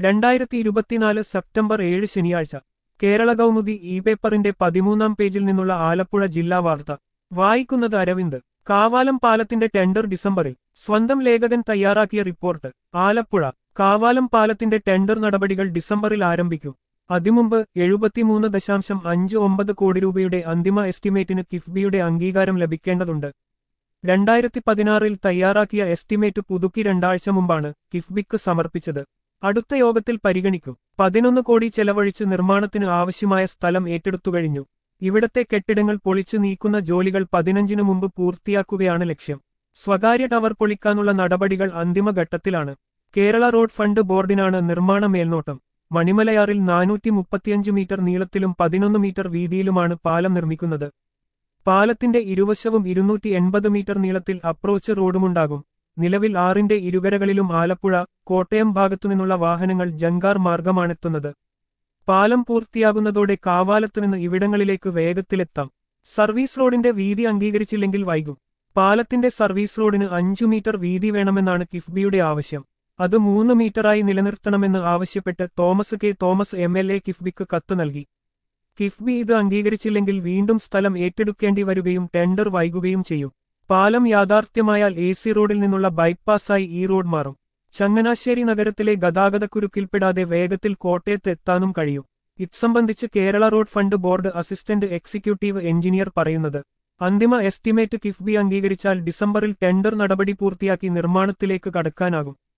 രണ്ടായിരത്തി ഇരുപത്തിനാല് സെപ്റ്റംബർ ഏഴ് ശനിയാഴ്ച കേരള കൗമുദി ഇ പേപ്പറിന്റെ പതിമൂന്നാം പേജിൽ നിന്നുള്ള ആലപ്പുഴ ജില്ലാ വാർത്ത വായിക്കുന്നത് അരവിന്ദ് കാവാലം പാലത്തിന്റെ ടെൻഡർ ഡിസംബറിൽ സ്വന്തം ലേഖകൻ തയ്യാറാക്കിയ റിപ്പോർട്ട് ആലപ്പുഴ കാവാലം പാലത്തിന്റെ ടെൻഡർ നടപടികൾ ഡിസംബറിൽ ആരംഭിക്കും അതിമുമ്പ് എഴുപത്തിമൂന്ന് ദശാംശം അഞ്ച് ഒമ്പത് കോടി രൂപയുടെ അന്തിമ എസ്റ്റിമേറ്റിന് കിഫ്ബിയുടെ അംഗീകാരം ലഭിക്കേണ്ടതുണ്ട് രണ്ടായിരത്തി പതിനാറിൽ തയ്യാറാക്കിയ എസ്റ്റിമേറ്റ് പുതുക്കി രണ്ടാഴ്ച മുമ്പാണ് കിഫ്ബിക്ക് സമർപ്പിച്ചത് അടുത്ത യോഗത്തിൽ പരിഗണിക്കും പതിനൊന്ന് കോടി ചെലവഴിച്ച് നിർമ്മാണത്തിന് ആവശ്യമായ സ്ഥലം ഏറ്റെടുത്തുകഴിഞ്ഞു ഇവിടത്തെ കെട്ടിടങ്ങൾ പൊളിച്ചു നീക്കുന്ന ജോലികൾ പതിനഞ്ചിനു മുമ്പ് പൂർത്തിയാക്കുകയാണ് ലക്ഷ്യം സ്വകാര്യ ടവർ പൊളിക്കാനുള്ള നടപടികൾ അന്തിമഘട്ടത്തിലാണ് കേരള റോഡ് ഫണ്ട് ബോർഡിനാണ് നിർമ്മാണ മേൽനോട്ടം മണിമലയാറിൽ നാനൂറ്റി മുപ്പത്തിയഞ്ച് മീറ്റർ നീളത്തിലും പതിനൊന്ന് മീറ്റർ വീതിയിലുമാണ് പാലം നിർമ്മിക്കുന്നത് പാലത്തിന്റെ ഇരുവശവും ഇരുന്നൂറ്റി എൺപത് മീറ്റർ നീളത്തിൽ അപ്രോച്ച് റോഡുമുണ്ടാകും നിലവിൽ ആറിന്റെ ഇരുകരകളിലും ആലപ്പുഴ കോട്ടയം ഭാഗത്തുനിന്നുള്ള വാഹനങ്ങൾ ജങ്കാർ മാർഗമാണെത്തുന്നത് പാലം പൂർത്തിയാകുന്നതോടെ കാവാലത്തുനിന്ന് ഇവിടങ്ങളിലേക്ക് വേഗത്തിലെത്താം സർവീസ് റോഡിന്റെ വീതി അംഗീകരിച്ചില്ലെങ്കിൽ വൈകും പാലത്തിന്റെ സർവീസ് റോഡിന് അഞ്ചു മീറ്റർ വീതി വേണമെന്നാണ് കിഫ്ബിയുടെ ആവശ്യം അത് മൂന്ന് മീറ്ററായി നിലനിർത്തണമെന്ന് ആവശ്യപ്പെട്ട് Thomas K Thomas M L A കിഫ്ബിക്ക് കത്ത് നൽകി കിഫ്ബി ഇത് അംഗീകരിച്ചില്ലെങ്കിൽ വീണ്ടും സ്ഥലം ഏറ്റെടുക്കേണ്ടി വരികയും ടെൻഡർ വൈകുകയും ചെയ്യും പാലം യാഥാർത്ഥ്യമായാൽ എ സി റോഡിൽ നിന്നുള്ള ബൈപ്പാസായി ഈ റോഡ് മാറും ചങ്ങനാശ്ശേരി നഗരത്തിലെ ഗതാഗതക്കുരുക്കിൽപ്പെടാതെ വേഗത്തിൽ കോട്ടയത്ത് എത്താനും കഴിയും ഇത്സംബന്ധിച്ച് Kerala road fund board assistant executive engineer പറയുന്നത് അന്തിമ എസ്റ്റിമേറ്റ് കിഫ്ബി അംഗീകരിച്ചാൽ ഡിസംബറിൽ ടെൻഡർ നടപടി പൂർത്തിയാക്കി നിർമ്മാണത്തിലേക്ക് കടക്കാനാകും